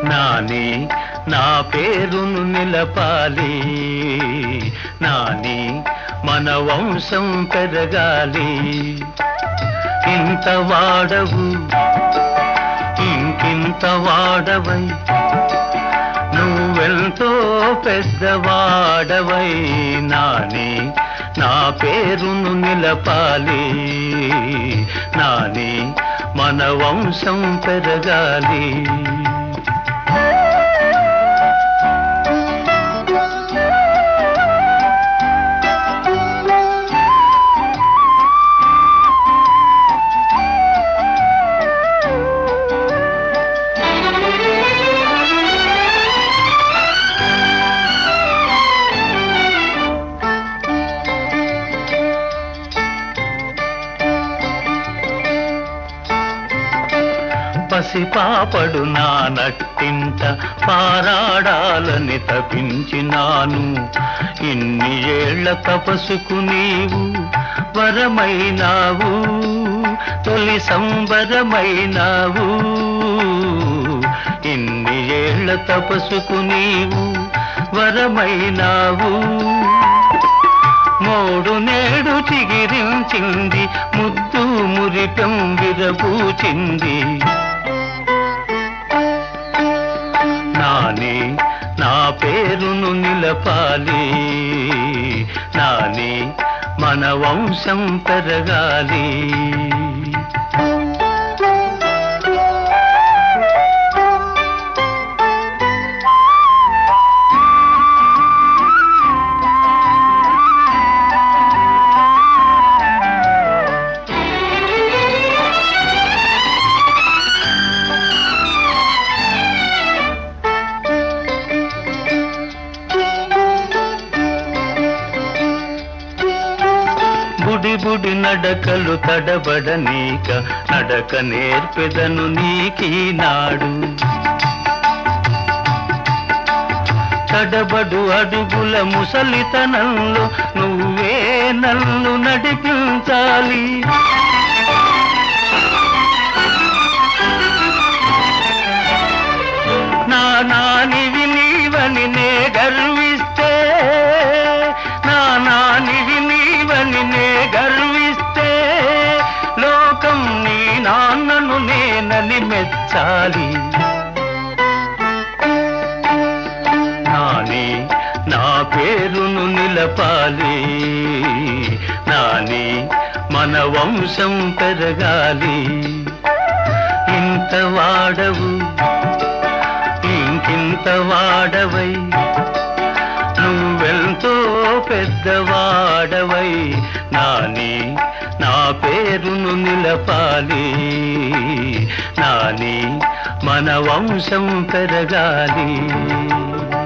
నాని నా పేరును నిలపాలి నాని మన వంశం పెరగాలి ఇంత వాడవు ఇంకింత వాడవై నువ్వెంతో పెద్దవాడవై నాని నా పేరును నిలపాలి నాని మన వంశం పెరగాలి పసిపాపడు నా నట్టింట పారాడాలని తపించినాను ఇన్ని ఏళ్ల తపసుకు నీవు వరమైనావు తొలి సంబరమైనావు ఇన్ని ఏళ్ల తపసుకు నీవు వరమైనావు మోడు నేడు చిగిరించింది ముద్దు మురిపం విరబూచింది నాని నా పేరును నిలపాలి నాని మన వంశం పెరగాలి బుడి బుడి నడకలు తడబడనీక నడక నేర్పెదను నీకీనాడు తడబడు అడుగుల ముసలితనంలో నువ్వే నన్ను నడిపించాలి నా నానివి నీవని నే గర్విస్తే నా నానివి నీవని నే గర్విస్తే లోకం నీ నాన్నను నేనని మెచ్చాలి నాని నా పేరును నిలపాలి నాని మన వంశం పెరగాలి ఇంత వాడవు ఇంకింత వాడవై నువ్వెంతో పెద్దవాడవై నాని నా పేరును నిలపాలి నాని మన వంశం పెరగాలి